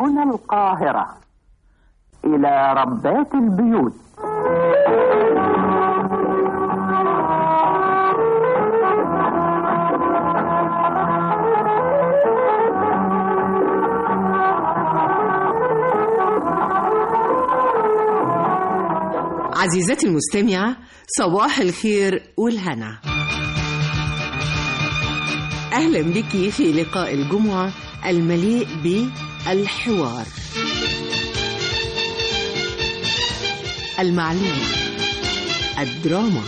هنا القاهرة إلى ربات البيوت عزيزتي المستمعة صباح الخير والهنا أهلا بك في لقاء الجمعة المليء بالحوار المعلومة الدراما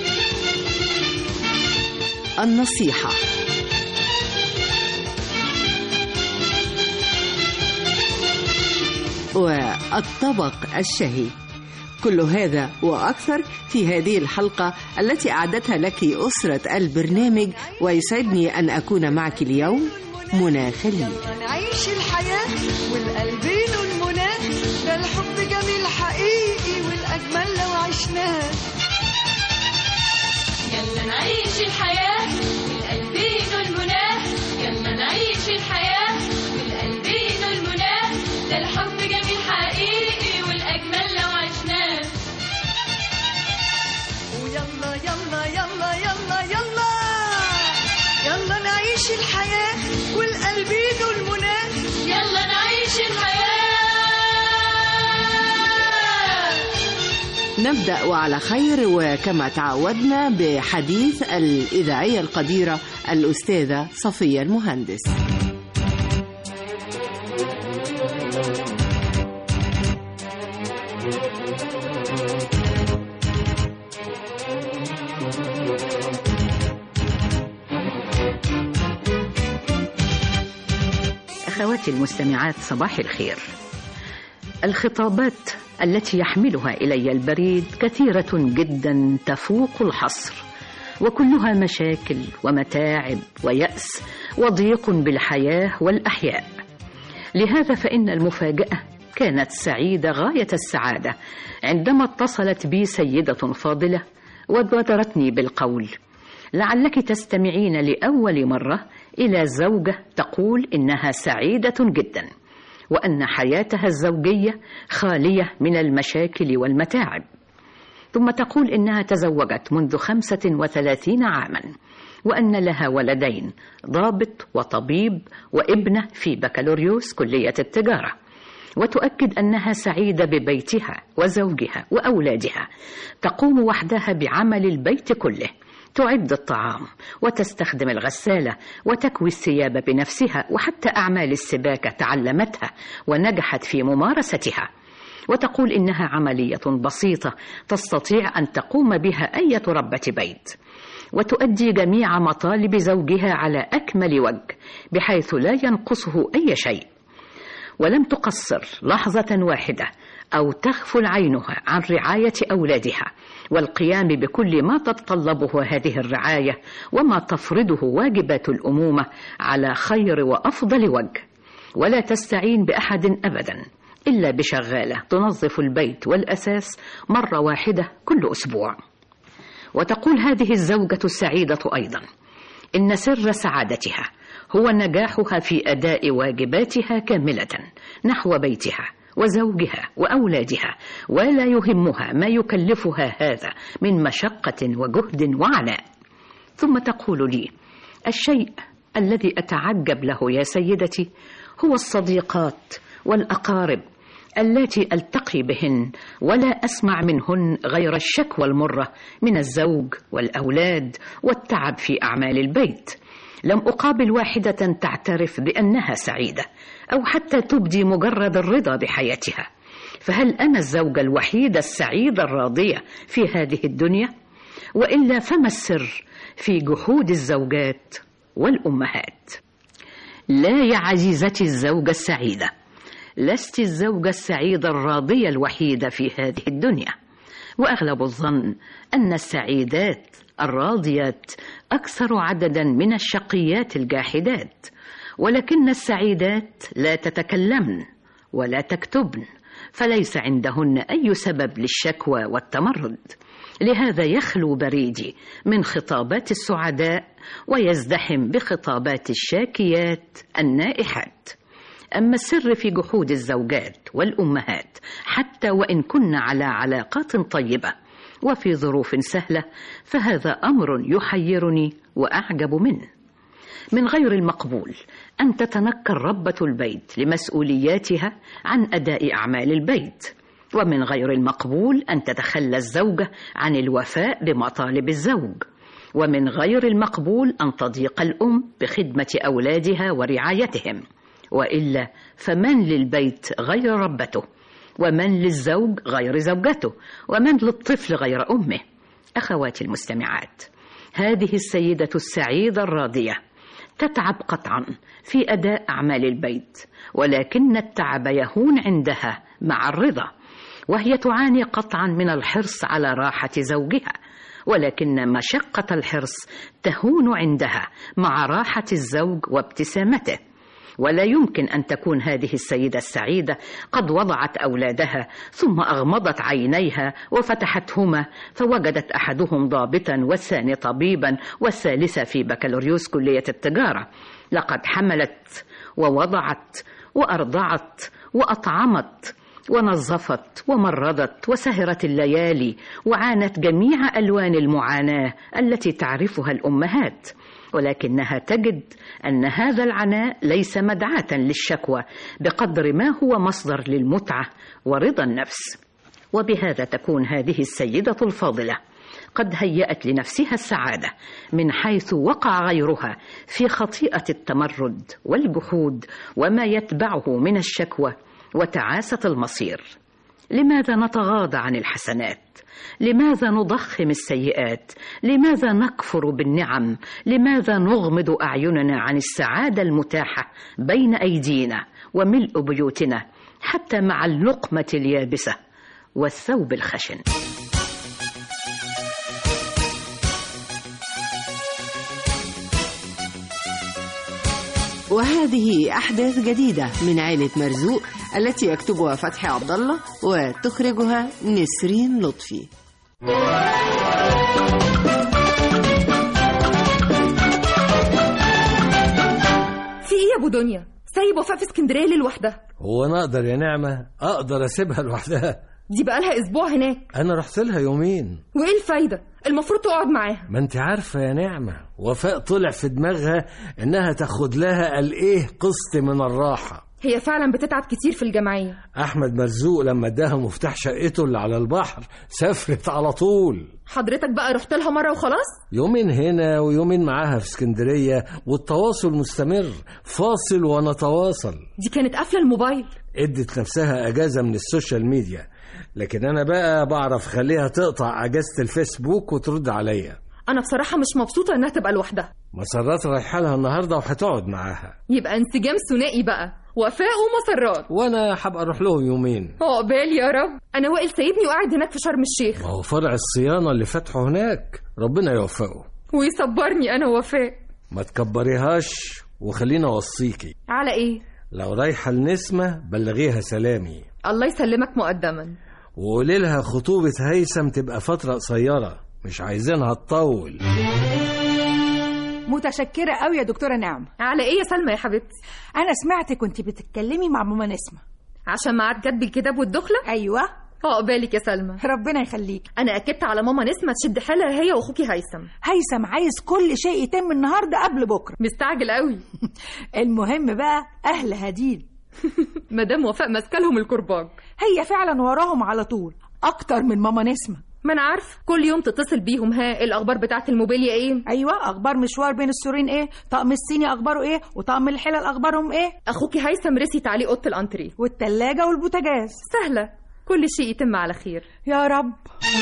النصيحة والطبق الشهي كل هذا وأكثر في هذه الحلقة التي أعدتها لك أسرة البرنامج ويسعدني أن أكون معك اليوم منى خليل نعيش الحياة والقلبين المنى ده الحب جميل حقيقي والأجمل لو عشناه يلا نعيش الحياة والقلبين المنى يلا نعيش الحياة والقلبين المنى ده الحب جميل حقيقي والأجمل لو عشناه ويلا يلا يلا يلا يلا يلا نعيش الحياة والقلبين المنى يلا نعيش الحياة نبدأ وعلى خير وكما تعودنا بحديث الإذاعية القديرة الأستاذة صفية المهندس أخواتي المستمعات صباح الخير الخطابات التي يحملها إلي البريد كثيرة جدا تفوق الحصر وكلها مشاكل ومتاعب ويأس وضيق بالحياة والأحياء لهذا فإن المفاجأة كانت سعيدة غاية السعادة عندما اتصلت بي سيدة فاضلة وبادرتني بالقول لعلك تستمعين لأول مرة إلى زوجة تقول إنها سعيدة جدا وأن حياتها الزوجية خالية من المشاكل والمتاعب ثم تقول إنها تزوجت منذ خمسة وثلاثين عاما وأن لها ولدين ضابط وطبيب وابنة في بكالوريوس كلية التجارة وتؤكد أنها سعيدة ببيتها وزوجها وأولادها تقوم وحدها بعمل البيت كله تعد الطعام وتستخدم الغسالة وتكوي الثياب بنفسها وحتى أعمال السباكة تعلمتها ونجحت في ممارستها وتقول إنها عملية بسيطة تستطيع أن تقوم بها أي ربة بيت وتؤدي جميع مطالب زوجها على أكمل وجه بحيث لا ينقصه أي شيء ولم تقصر لحظة واحدة أو تغفل عينها عن رعاية أولادها والقيام بكل ما تتطلبه هذه الرعاية وما تفرضه واجبات الأمومة على خير وأفضل وجه ولا تستعين بأحد أبدا إلا بشغالة تنظف البيت والأساس مرة واحدة كل أسبوع وتقول هذه الزوجة السعيدة أيضا إن سر سعادتها هو نجاحها في أداء واجباتها كاملة نحو بيتها وزوجها واولادها ولا يهمها ما يكلفها هذا من مشقه وجهد وعناء ثم تقول لي الشيء الذي اتعجب له يا سيدتي هو الصديقات والاقارب اللاتي التقي بهن ولا اسمع منهن غير الشكوى المره من الزوج والاولاد والتعب في اعمال البيت لم اقابل واحده تعترف بانها سعيده او حتى تبدي مجرد الرضا بحياتها فهل انا الزوجه الوحيده السعيده الراضيه في هذه الدنيا والا فما السر في جحود الزوجات والامهات لا يا عزيزتي الزوجه السعيده لست الزوجه السعيده الراضيه الوحيده في هذه الدنيا واغلب الظن ان السعيدات الراضيات اكثر عددا من الشقيات الجاحدات ولكن السعيدات لا تتكلمن ولا تكتبن فليس عندهن اي سبب للشكوى والتمرد لهذا يخلو بريدي من خطابات السعداء ويزدحم بخطابات الشاكيات النائحات أما السر في جحود الزوجات والأمهات حتى وإن كن على علاقات طيبة وفي ظروف سهلة فهذا أمر يحيرني وأعجب منه من غير المقبول أن تتنكر ربة البيت لمسؤولياتها عن أداء أعمال البيت ومن غير المقبول أن تتخلى الزوجة عن الوفاء بمطالب الزوج ومن غير المقبول أن تضيق الأم بخدمة أولادها ورعايتهم وإلا فمن للبيت غير ربته ومن للزوج غير زوجته ومن للطفل غير أمه أخواتي المستمعات هذه السيدة السعيدة الراضية تتعب قطعا في أداء أعمال البيت ولكن التعب يهون عندها مع الرضا وهي تعاني قطعا من الحرص على راحة زوجها ولكن مشقة الحرص تهون عندها مع راحة الزوج وابتسامته ولا يمكن أن تكون هذه السيدة السعيدة قد وضعت أولادها ثم أغمضت عينيها وفتحتهما فوجدت أحدهم ضابطا والثاني طبيبا والثالثة في بكالوريوس كلية التجارة لقد حملت ووضعت وأرضعت وأطعمت ونظفت ومرضت وسهرت الليالي وعانت جميع ألوان المعاناة التي تعرفها الأمهات ولكنها تجد أن هذا العناء ليس مدعاة للشكوى بقدر ما هو مصدر للمتعة ورضا النفس وبهذا تكون هذه السيدة الفاضلة قد هيأت لنفسها السعادة من حيث وقع غيرها في خطيئة التمرد والجحود وما يتبعه من الشكوى وتعاسة المصير لماذا نتغاضى عن الحسنات لماذا نضخم السيئات لماذا نكفر بالنعم لماذا نغمض اعيننا عن السعاده المتاحه بين ايدينا وملء بيوتنا حتى مع اللقمه اليابسه والثوب الخشن وهذه أحداث جديدة من عائلة مرزوق التي يكتبها فتحي عبد الله وتخرجها نسرين لطفي في ايه يا ابو دنيا سايب وفاء في اسكندريه ليه لوحدها هو انا اقدر يا نعمه اقدر اسيبها لوحدها دي بقالها اسبوع هناك انا رحت لها يومين وايه الفايده المفروض تقعد معاها ما انت عارفه يا نعمه وفاء طلع في دماغها انها تاخد لها قال ايه قسط من الراحه هي فعلا بتتعب كتير في الجمعيه احمد مرزوق لما اداها مفتاح شقته اللي على البحر سافرت على طول حضرتك بقى رحت لها مره وخلاص يومين هنا ويومين معاها في اسكندريه والتواصل مستمر فاصل ونتواصل دي كانت قافله الموبايل ادت نفسها اجازه من السوشيال ميديا لكن انا بقى بعرف خليها تقطع اجازه الفيسبوك وترد عليا انا بصراحه مش مبسوطه انها تبقى لوحدها مسرات رايحه لها النهارده وهتقعد معاها يبقى انسجام ثنائي بقى وفاء ومسرات وانا هبقى اروح لهم يومين عقبال يا رب انا وائل سايبني وقاعد هناك في شرم الشيخ ما هو فرع الصيانه اللي فتحه هناك ربنا يوفقه ويصبرني انا وفاء ما تكبريهاش وخلينا اوصيكي على ايه لو رايحه لنسمه بلغيها سلامي الله يسلمك مقدما وقولي لها خطوبه هيثم تبقى فتره قصيره مش عايزينها تطول متشكرة قوي يا دكتورة نعمة على ايه يا سلمى يا حبيبتي أنا سمعت كنت بتتكلمي مع ماما نسمة عشان معاد كتب الكتاب والدخله أيوة عقبالك يا سلمى ربنا يخليك انا اكدت على ماما نسمه تشد حيلها هي واخوكي هيثم هيثم عايز كل شيء يتم النهاردة قبل بكرة مستعجل قوي المهم بقى أهل هديل مدام وفاء ماسكه لهم الكرباج هي فعلا وراهم على طول أكتر من ماما نسمة ما انا عارف كل يوم تتصل بيهم ها الاخبار بتاعت الموبيليا ايه أيوة أخبار مشوار بين السورين إيه طقم الصيني أخباره إيه وطقم الحلل أخبارهم إيه اخوكي هيثم رسي تعليق اوضه الانتريه والتلاجة والبوتاجاز سهله كل شيء يتم على خير يا رب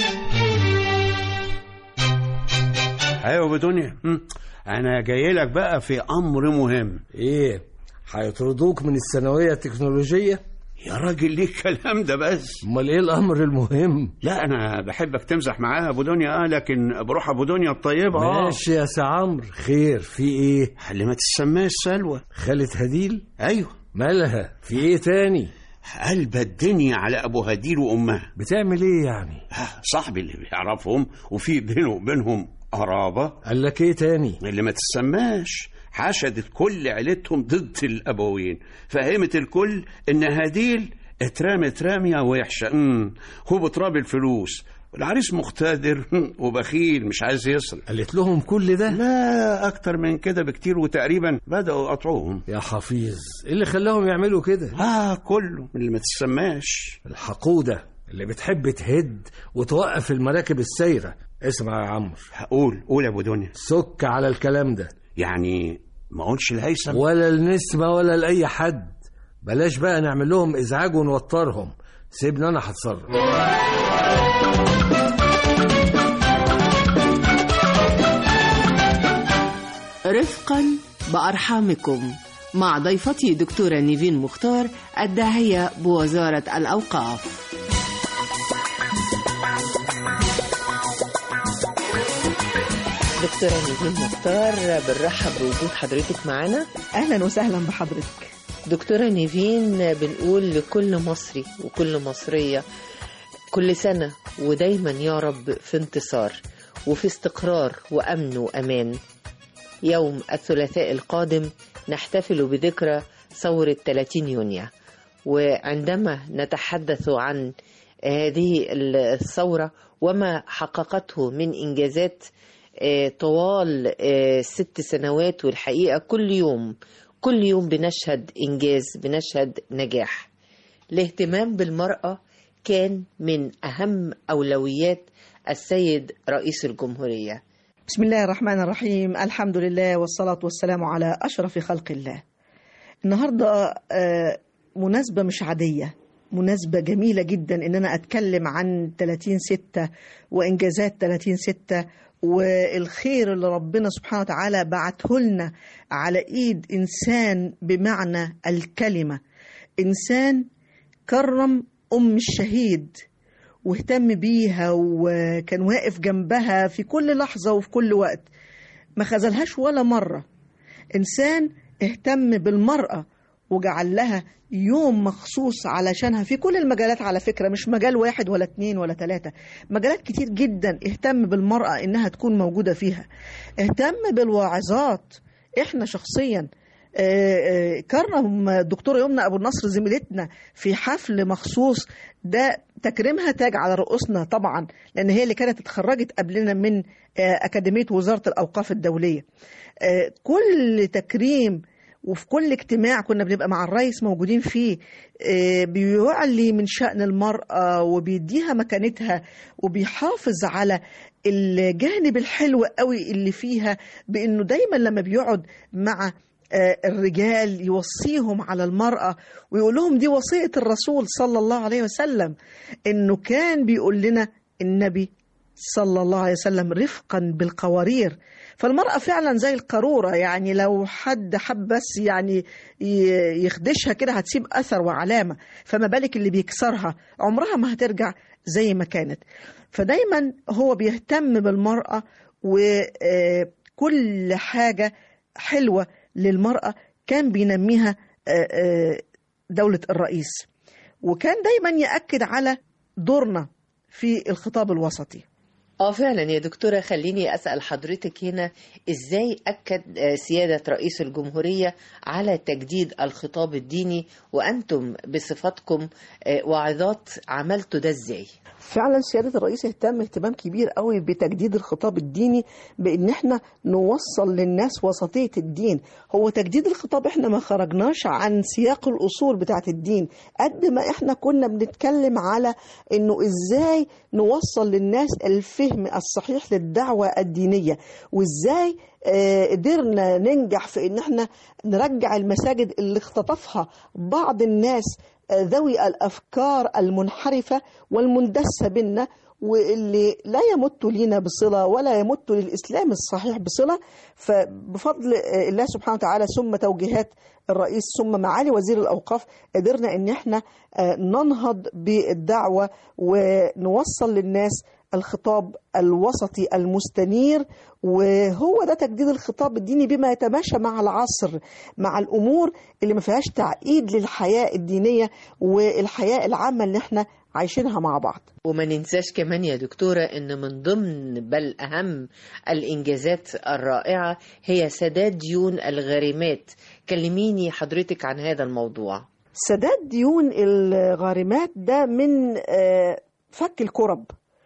ايوه بدنيا هم. انا جاي لك بقى في امر مهم ايه هيطردوك من الثانويه التكنولوجيه يا راجل ليه الكلام ده بس امال ايه الامر المهم لا انا بحبك تمزح معاها ابو دنيا اه لكن بروح ابو دنيا الطيبه اه ماشي يا سي عمرو خير في ايه اللي ما تسماش سلوى خالة هديل ايوه مالها في ايه تاني قلب الدنيا على ابو هديل وامها بتعمل ايه يعني آه، صاحبي اللي بيعرفهم وفي بينه وبينهم قرابه قال لك ايه تاني اللي ما تسماش حشدت كل عيلتهم ضد الأبوين فهمت الكل إن هديل اترمت رامية وحشة امم هو بتراب الفلوس العريس مقتدر وبخيل مش عايز يصرف قالت لهم كل ده لا أكتر من كده بكتير وتقريبا بدأوا يقطعوهم يا حفيظ ايه اللي خلاهم يعملوا كده آه كله من اللي ما تسماش الحقودة اللي بتحب تهد وتوقف المراكب السايرة اسمع يا عمرو هقول قول يا أبو دنيا سك على الكلام ده يعني ما أقولش الهيثم ولا النسمة ولا لأي حد بلاش بقى نعمل لهم إزعاج ونوترهم سيبني أنا هتصرف رفقا بأرحامكم مع ضيفتي دكتورة نيفين مختار الداعية بوزارة الأوقاف دكتورة نيفين مختار بنرحب بوجود حضرتك معنا اهلا وسهلا بحضرتك دكتورة نيفين بنقول لكل مصري وكل مصرية كل سنة ودايما يا رب في انتصار وفي استقرار وأمن وأمان يوم الثلاثاء القادم نحتفل بذكرى ثورة 30 يونيو وعندما نتحدث عن هذه الثورة وما حققته من إنجازات آه، طوال آه، ست سنوات والحقيقة كل يوم كل يوم بنشهد إنجاز بنشهد نجاح الاهتمام بالمرأة كان من أهم أولويات السيد رئيس الجمهورية بسم الله الرحمن الرحيم الحمد لله والصلاة والسلام على أشرف خلق الله النهاردة آه، مناسبة مش عادية مناسبة جميلة جدا إن أنا أتكلم عن 30 ستة وإنجازات 30 ستة والخير اللي ربنا سبحانه وتعالى بعته لنا على إيد إنسان بمعنى الكلمة إنسان كرم أم الشهيد واهتم بيها وكان واقف جنبها في كل لحظة وفي كل وقت ما خذلهاش ولا مرة إنسان اهتم بالمرأة وجعل لها يوم مخصوص علشانها في كل المجالات على فكرة مش مجال واحد ولا اتنين ولا تلاتة مجالات كتير جدا اهتم بالمرأة انها تكون موجودة فيها اهتم بالواعظات احنا شخصيا آه، آه، كرم الدكتورة يمنى أبو النصر زميلتنا في حفل مخصوص ده تكريمها تاج على رؤوسنا طبعا لأن هي اللي كانت اتخرجت قبلنا من آه، أكاديمية وزارة الأوقاف الدولية آه، كل تكريم وفي كل اجتماع كنا بنبقى مع الرئيس موجودين فيه آه، بيعلي من شأن المرأة وبيديها مكانتها وبيحافظ على الجانب الحلو قوي اللي فيها بأنه دايما لما بيقعد مع آه، الرجال يوصيهم على المرأة ويقول لهم دي وصية الرسول صلى الله عليه وسلم انه كان بيقول لنا النبي صلى الله عليه وسلم رفقا بالقوارير فالمرأة فعلا زي القارورة يعني لو حد حب بس يعني ي- يخدشها كده هتسيب أثر وعلامة فما بالك اللي بيكسرها عمرها ما هترجع زي ما كانت فدايما هو بيهتم بالمرأة وكل حاجة حلوة للمرأة كان بينميها آه، آه، دولة الرئيس وكان دايما يأكد على دورنا في الخطاب الوسطي اه فعلا يا دكتورة خليني أسأل حضرتك هنا ازاي أكد آه، سيادة رئيس الجمهورية على تجديد الخطاب الديني وأنتم بصفتكم آه، واعظات عملتوا ده ازاي؟ فعلا سيادة الرئيس اهتم اهتمام كبير قوي بتجديد الخطاب الديني بان احنا نوصل للناس وسطية الدين هو تجديد الخطاب احنا ما خرجناش عن سياق الاصول بتاعت الدين قد ما احنا كنا بنتكلم على انه ازاي نوصل للناس الفهم الصحيح للدعوة الدينية وازاي آه، قدرنا ننجح في ان احنا نرجع المساجد اللي اختطفها بعض الناس آه، ذوي الافكار المنحرفه والمندسه بينا واللي لا يمت لينا بصله ولا يمت للاسلام الصحيح بصله فبفضل آه، الله سبحانه وتعالى ثم توجيهات الرئيس ثم معالي وزير الاوقاف قدرنا ان احنا آه، ننهض بالدعوه ونوصل للناس الخطاب الوسطي المستنير وهو ده تجديد الخطاب الديني بما يتماشى مع العصر مع الامور اللي ما فيهاش تعقيد للحياه الدينيه والحياه العامه اللي احنا عايشينها مع بعض وما ننساش كمان يا دكتورة ان من ضمن بل اهم الانجازات الرائعة هي سداد ديون الغارمات كلميني حضرتك عن هذا الموضوع سداد ديون الغارمات ده من آه، فك الكرب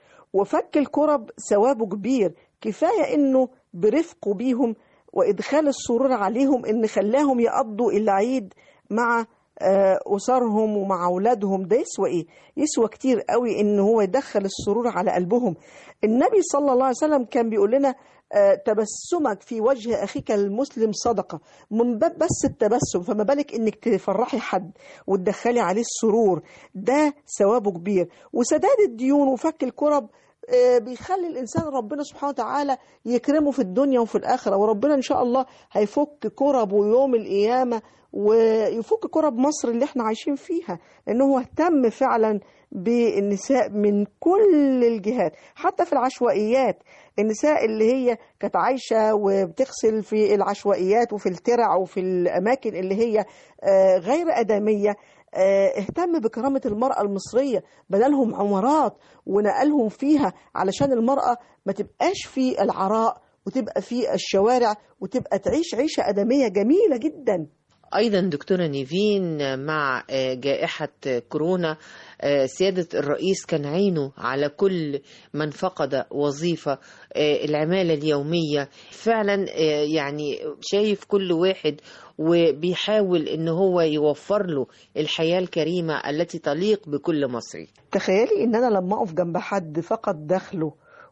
وفك الكرب ثوابه كبير كفاية انه برفقه بيهم وادخال السرور عليهم ان خلاهم يقضوا العيد مع آه، أسرهم ومع أولادهم ده يسوى إيه؟ يسوى كتير قوي إن هو يدخل السرور على قلبهم النبي صلى الله عليه وسلم كان بيقول لنا آه، تبسمك في وجه أخيك المسلم صدقة من باب بس التبسم فما بالك إنك تفرحي حد وتدخلي عليه السرور ده ثوابه كبير وسداد الديون وفك الكرب آه، بيخلي الانسان ربنا سبحانه وتعالى يكرمه في الدنيا وفي الاخره وربنا ان شاء الله هيفك كربه يوم القيامه ويفك كرب مصر اللي احنا عايشين فيها لانه هو اهتم فعلا بالنساء من كل الجهات حتى في العشوائيات النساء اللي هي كانت عايشه وبتغسل في العشوائيات وفي الترع وفي الاماكن اللي هي آه، غير ادميه آه، اهتم بكرامة المرأة المصرية بدلهم عمارات ونقلهم فيها علشان المرأة ما تبقاش في العراء وتبقى في الشوارع وتبقى تعيش عيشة أدمية جميلة جدا أيضا دكتورة نيفين مع آه، جائحة كورونا آه، سيادة الرئيس كان عينه على كل من فقد وظيفة آه، العمالة اليومية فعلا آه، يعني شايف كل واحد وبيحاول ان هو يوفر له الحياة الكريمة التي تليق بكل مصري تخيلي ان انا لما اقف جنب حد فقد دخله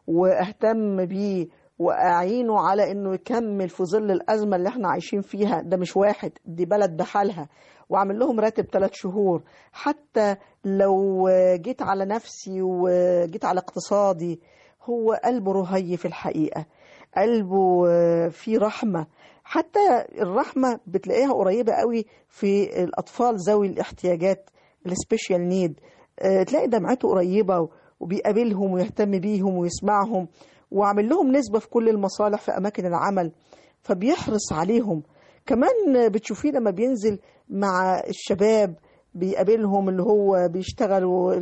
واهتم بيه واعينه على انه يكمل في ظل الازمه اللي احنا عايشين فيها ده مش واحد دي بلد بحالها واعمل لهم راتب ثلاث شهور حتى لو جيت على نفسي وجيت على اقتصادي هو قلبه رهي في الحقيقه قلبه فيه رحمه حتى الرحمه بتلاقيها قريبه قوي في الاطفال ذوي الاحتياجات السبيشال نيد تلاقي دمعته قريبه وبيقابلهم ويهتم بيهم ويسمعهم وعامل لهم نسبة في كل المصالح في أماكن العمل فبيحرص عليهم كمان بتشوفيه لما بينزل مع الشباب بيقابلهم اللي هو بيشتغلوا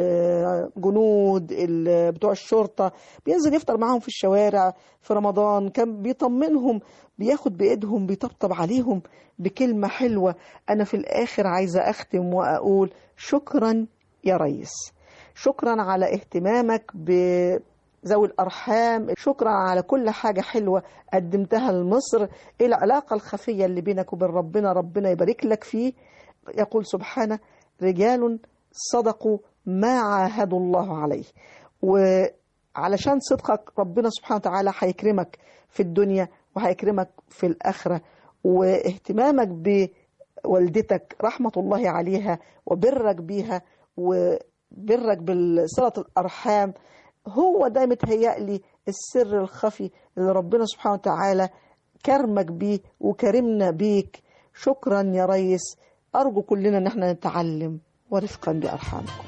الجنود ال- بتوع الشرطة بينزل يفطر معاهم في الشوارع في رمضان كان بيطمنهم بياخد بإيدهم بيطبطب عليهم بكلمة حلوة أنا في الآخر عايزة أختم وأقول شكرا يا ريس شكرا على اهتمامك بذوي الأرحام شكرا على كل حاجة حلوة قدمتها لمصر إيه العلاقة الخفية اللي بينك وبين ربنا ربنا يبارك لك فيه يقول سبحانه رجال صدقوا ما عاهدوا الله عليه وعلشان صدقك ربنا سبحانه وتعالى هيكرمك في الدنيا وهيكرمك في الآخرة واهتمامك بوالدتك رحمة الله عليها وبرك بيها وبرك بصلة الأرحام هو ده متهيألي السر الخفي اللي ربنا سبحانه وتعالى كرمك بيه وكرمنا بيك شكرا يا ريس أرجو كلنا إن احنا نتعلم ورفقا بأرحامكم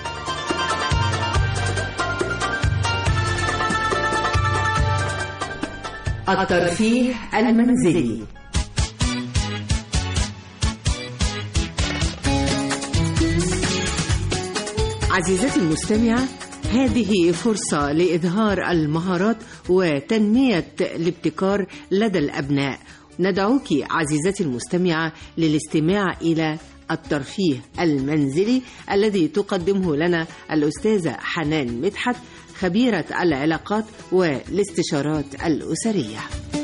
الترفيه المنزلي عزيزتي المستمعة هذه فرصة لإظهار المهارات وتنمية الابتكار لدى الأبناء ندعوك عزيزتي المستمعة للاستماع إلى الترفيه المنزلي الذي تقدمه لنا الأستاذة حنان مدحت خبيرة العلاقات والاستشارات الأسرية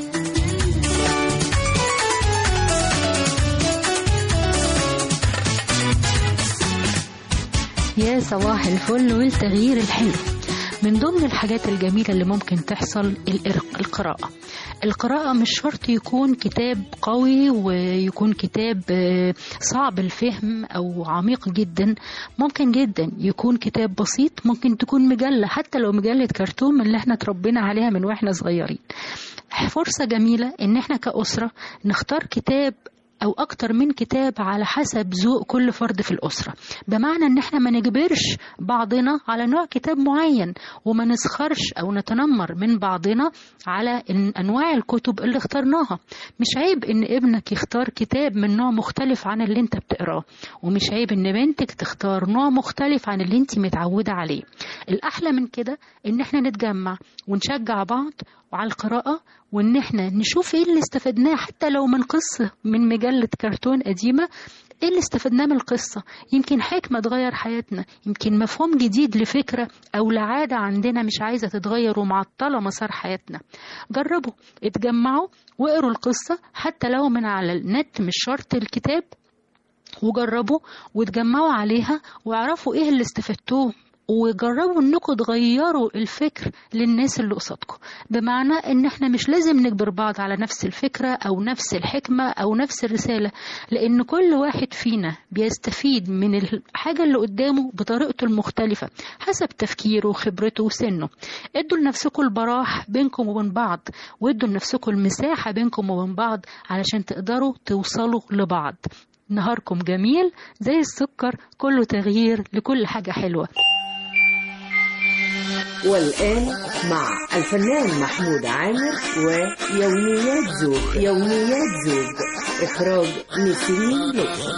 يا صباح الفل والتغيير الحلو من ضمن الحاجات الجميلة اللي ممكن تحصل الإر- القراءة القراءة مش شرط يكون كتاب قوي ويكون كتاب آه، صعب الفهم أو عميق جدا ممكن جدا يكون كتاب بسيط ممكن تكون مجلة حتى لو مجلة كرتون من اللي احنا اتربينا عليها من واحنا صغيرين فرصة جميلة ان احنا كأسرة نختار كتاب أو أكتر من كتاب على حسب ذوق كل فرد في الأسرة بمعنى إن إحنا ما نجبرش بعضنا على نوع كتاب معين وما نسخرش أو نتنمر من بعضنا على إن أنواع الكتب اللي اخترناها مش عيب إن ابنك يختار كتاب من نوع مختلف عن اللي أنت بتقراه ومش عيب إن بنتك تختار نوع مختلف عن اللي أنت متعودة عليه الأحلى من كده إن إحنا نتجمع ونشجع بعض وعلى القراءة وإن إحنا نشوف إيه اللي استفدناه حتى لو من قصة من مجلة كرتون قديمة إيه اللي استفدناه من القصة يمكن حكمة تغير حياتنا يمكن مفهوم جديد لفكرة أو لعادة عندنا مش عايزة تتغير ومعطلة مسار حياتنا جربوا اتجمعوا واقروا القصة حتى لو من على النت مش شرط الكتاب وجربوا وتجمعوا عليها واعرفوا ايه اللي استفدتوه وجربوا انكم تغيروا الفكر للناس اللي قصادكم بمعنى ان احنا مش لازم نجبر بعض على نفس الفكرة او نفس الحكمة او نفس الرسالة لان كل واحد فينا بيستفيد من الحاجة اللي قدامه بطريقته المختلفة حسب تفكيره وخبرته وسنه ادوا لنفسكم البراح بينكم وبين بعض وادوا لنفسكم المساحة بينكم وبين بعض علشان تقدروا توصلوا لبعض نهاركم جميل زي السكر كله تغيير لكل حاجة حلوة والآن مع الفنان محمود عامر ويوميات زوج يوميات زوج إخراج نسرين لطفي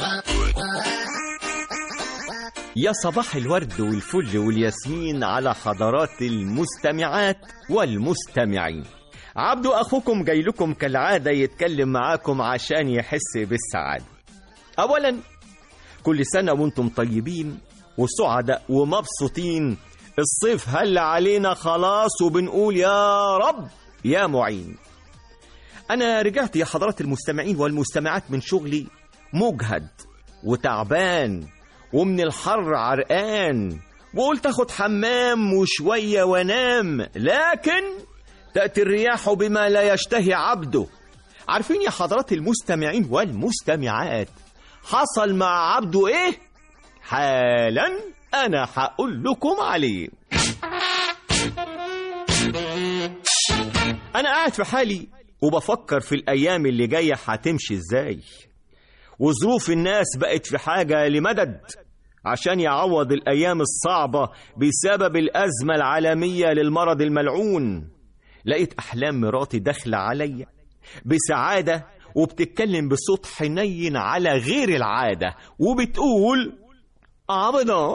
يا صباح الورد والفل والياسمين على حضرات المستمعات والمستمعين عبدو أخوكم جاي لكم كالعادة يتكلم معاكم عشان يحس بالسعادة أولا كل سنة وانتم طيبين وسعداء ومبسوطين الصيف هل علينا خلاص وبنقول يا رب يا معين أنا رجعت يا حضرات المستمعين والمستمعات من شغلي مجهد وتعبان ومن الحر عرقان وقلت اخد حمام وشوية وانام لكن تأتي الرياح بما لا يشتهي عبده عارفين يا حضرات المستمعين والمستمعات حصل مع عبده ايه حالا انا هقول لكم عليه انا قاعد في حالي وبفكر في الايام اللي جايه هتمشي ازاي وظروف الناس بقت في حاجه لمدد عشان يعوض الايام الصعبه بسبب الازمه العالميه للمرض الملعون لقيت احلام مراتي داخله عليا بسعاده وبتتكلم بصوت حنين على غير العاده وبتقول عبده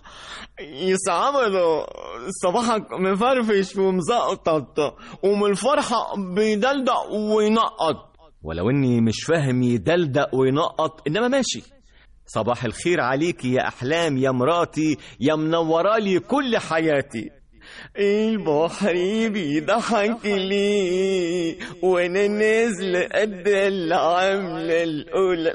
يسعبده صباحك مفرفش ومزقطط ومن الفرحة بيدلدق وينقط ولو اني مش فاهم يدلدق وينقط انما ماشي صباح الخير عليكي يا احلام يا مراتي يا منورالي كل حياتي البحر بيضحك لي وانا نازل قد العملة الاولى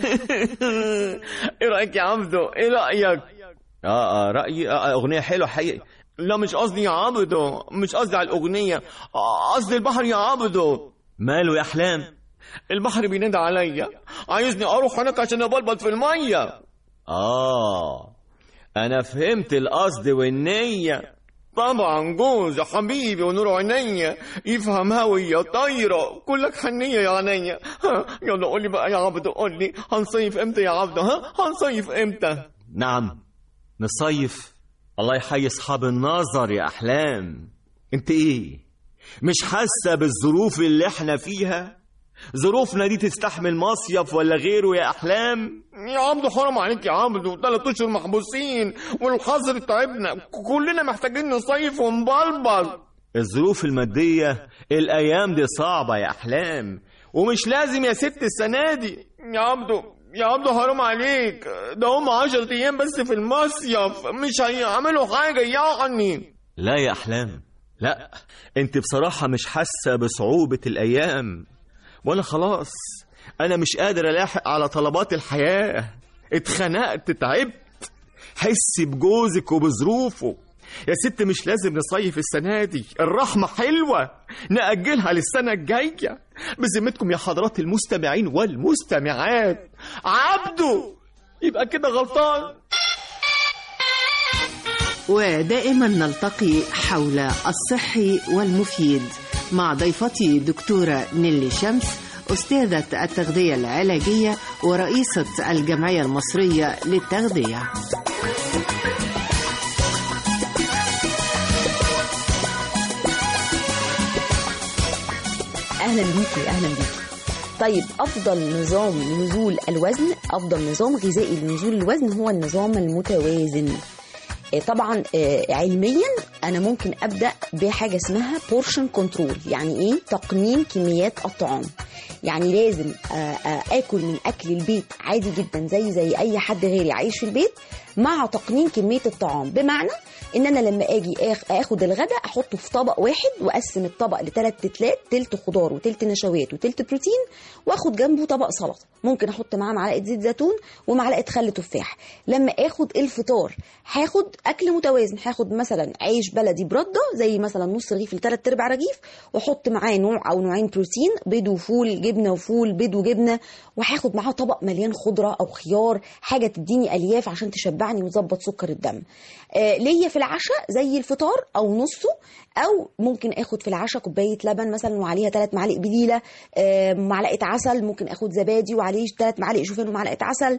ايه رايك يا عبدو ايه رايك اه اه رايي آه اغنيه حلوه حقيقي لا مش قصدي يا عبدو مش قصدي على الاغنيه آه، قصدي البحر يا عبدو ماله يا احلام البحر بينادي عليا عايزني اروح هناك عشان ابلبط في الميه اه انا فهمت القصد والنيه طبعا جوز حبيبي ونور عينيا يفهم هوية طايرة كلك حنية يا عينيا ها، يلا قولي بقى يا عبد قولي هنصيف امتى يا عبد ها هنصيف امتى نعم نصيف الله يحيي اصحاب النظر يا احلام انت ايه مش حاسه بالظروف اللي احنا فيها ظروفنا دي تستحمل مصيف ولا غيره يا احلام يا عبد حرام عليك يا عبد ثلاث اشهر محبوسين والحظر تعبنا كلنا محتاجين نصيف ونبلبل الظروف الماديه الايام دي صعبه يا احلام ومش لازم يا ست السنه دي يا عبدو يا عبدو حرام عليك ده هم عشرة ايام بس في المصيف مش هيعملوا حاجه يعني لا يا احلام لا انت بصراحه مش حاسه بصعوبه الايام وانا خلاص انا مش قادر الاحق على طلبات الحياه اتخنقت تعبت حسي بجوزك وبظروفه يا ست مش لازم نصيف السنة دي الرحمة حلوة نأجلها للسنة الجاية بذمتكم يا حضرات المستمعين والمستمعات عبده يبقى كده غلطان ودائما نلتقي حول الصحي والمفيد مع ضيفتي دكتورة نيلي شمس أستاذة التغذية العلاجية ورئيسة الجمعية المصرية للتغذية اهلا بيكي اهلا بيكي طيب افضل نظام لنزول الوزن افضل نظام غذائي لنزول الوزن هو النظام المتوازن آه، طبعا آه، علميا انا ممكن ابدا بحاجه اسمها بورشن كنترول يعني ايه تقنين كميات الطعام يعني لازم آه، آه، اكل من اكل البيت عادي جدا زي زي اي حد غيري عايش في البيت مع تقنين كميه الطعام بمعنى ان انا لما اجي آخ- اخد الغداء احطه في طبق واحد واقسم الطبق لثلاث تلات تلت خضار وتلت نشويات وتلت بروتين واخد جنبه طبق سلطه ممكن احط معاه معلقه زيت زيتون ومعلقه خل تفاح لما اخد الفطار هاخد اكل متوازن هاخد مثلا عيش بلدي برده زي مثلا نص رغيف لثلاث ارباع رغيف واحط معاه نوع او نوعين بروتين بيض وفول جبنه وفول بيض وجبنه وهاخد معاه طبق مليان خضره او خيار حاجه تديني الياف عشان تشبعني وتظبط سكر الدم آه ليا في العشاء زي الفطار او نصه او ممكن اخد في العشاء كوبايه لبن مثلا وعليها ثلاث معالق بليله آه معلقه عسل ممكن اخد زبادي وعليه ثلاث معالق شوفان ومعلقه عسل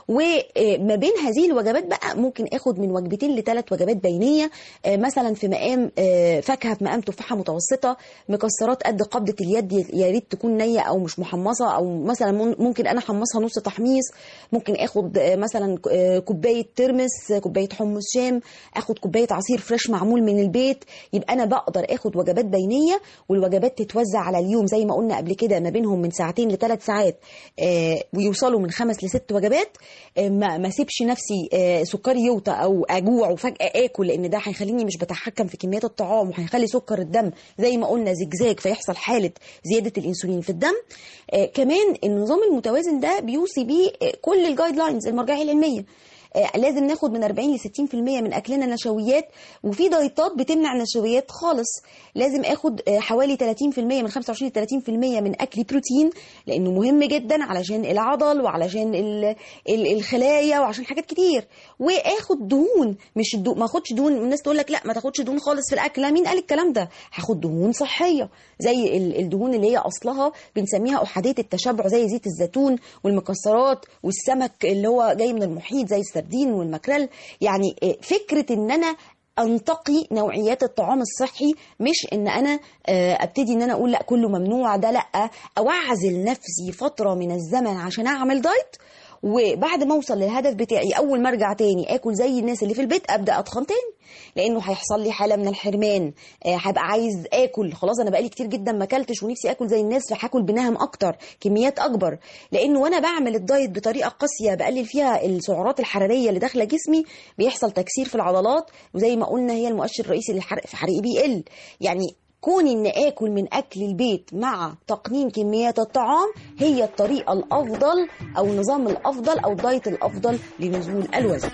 وما بين هذه الوجبات بقى ممكن اخد من وجبتين لثلاث وجبات بينيه آه مثلا في مقام آه فاكهه في مقام تفاحه متوسطه مكسرات قد قبضه اليد يا ريت تكون نيه او مش محمصه او مثلا مم- ممكن انا احمصها نص تحميص ممكن اخد آه، مثلا آه، كوبايه ترمس آه، كوبايه حمص شام اخد كوبايه عصير فريش معمول من البيت يبقى انا بقدر اخد وجبات بينيه والوجبات تتوزع على اليوم زي ما قلنا قبل كده ما بينهم من ساعتين لثلاث ساعات آه، ويوصلوا من خمس لست وجبات آه، ما ما اسيبش نفسي آه، سكري يوطى او اجوع وفجاه اكل لان ده هيخليني مش بتحكم في كميات الطعام وهيخلي سكر الدم زي ما قلنا زجزاج فيحصل حاله زياده الانسولين في الدم آه، كمان النظام المتوازن ده بيوصي بيه آه، كل الجايد لاينز المرجعيه العلميه آه، لازم ناخد من 40 ل 60% من اكلنا نشويات وفي دايتات بتمنع النشويات خالص لازم اخد آه، حوالي 30% من 25 ل 30% من اكلي بروتين لانه مهم جدا علشان العضل وعلشان ال- ال- الخلايا وعشان حاجات كتير واخد دهون مش الدهون ما اخدش دهون الناس تقول لك لا ما تاخدش دهون خالص في الاكل لا مين قال الكلام ده هاخد دهون صحيه زي ال- الدهون اللي هي اصلها بنسميها احاديه التشبع زي زيت الزيتون والمكسرات والسمك اللي هو جاي من المحيط زي السردين والمكرل يعني آه، فكره ان انا انتقي نوعيات الطعام الصحي مش ان انا آه، ابتدي ان انا اقول لا كله ممنوع ده لا او اعزل نفسي فتره من الزمن عشان اعمل دايت وبعد ما اوصل للهدف بتاعي اول ما ارجع تاني اكل زي الناس اللي في البيت ابدا اتخن تاني لانه هيحصل لي حاله من الحرمان آه، هبقى عايز اكل خلاص انا بقالي كتير جدا ما اكلتش ونفسي اكل زي الناس فهاكل بنهم اكتر كميات اكبر لانه وانا بعمل الدايت بطريقه قاسيه بقلل فيها السعرات الحراريه اللي داخله جسمي بيحصل تكسير في العضلات وزي ما قلنا هي المؤشر الرئيسي للحرق في حرقي بيقل يعني كوني ان اكل من اكل البيت مع تقنين كميات الطعام هي الطريقه الافضل او النظام الافضل او الدايت الافضل لنزول الوزن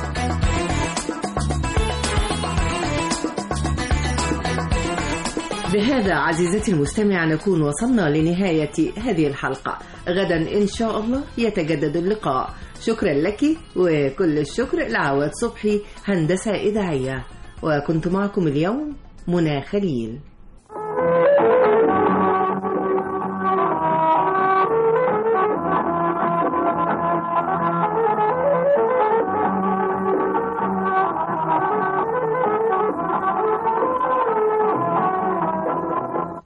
بهذا عزيزتي المستمع نكون وصلنا لنهاية هذه الحلقة غدا إن شاء الله يتجدد اللقاء شكرا لك وكل الشكر لعواد صبحي هندسة إذاعية وكنت معكم اليوم منى خليل